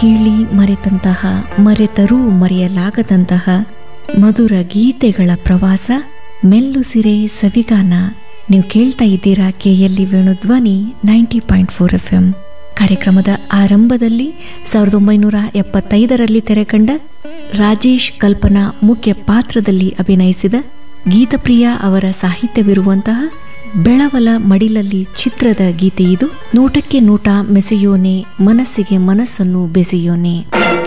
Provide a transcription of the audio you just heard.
ಕೇಳಿ ಮರೆತಂತಹ ಮರೆತರೂ ಮರೆಯಲಾಗದಂತಹ ಮಧುರ ಗೀತೆಗಳ ಪ್ರವಾಸ ಮೆಲ್ಲುಸಿರೆ ಸವಿಗಾನ ನೀವು ಕೇಳ್ತಾ ಇದ್ದೀರಾ KLE Venudhwani ninety point four F M ಕಾರ್ಯಕ್ರಮದ ಆರಂಭದಲ್ಲಿ ಸಾವಿರದ ಒಂಬೈನೂರ ಎಪ್ಪತ್ತೈದರಲ್ಲಿ ತೆರೆಕಂಡ ರಾಜೇಶ್ ಕಲ್ಪನಾ ಮುಖ್ಯ ಪಾತ್ರದಲ್ಲಿ ಅಭಿನಯಿಸಿದ ಗೀತಪ್ರಿಯ ಅವರ ಸಾಹಿತ್ಯವಿರುವಂತಹ ಬೆಳವಲ ಮಡಿಲಲ್ಲಿ ಚಿತ್ರದ ಗೀತೆ ಇದು ನೋಟಕ್ಕೆ ನೋಟ ಮೆಸೆಯೋನೆ ಮನಸ್ಸಿಗೆ ಮನಸ್ಸನ್ನು ಬೆಸೆಯೋನೆ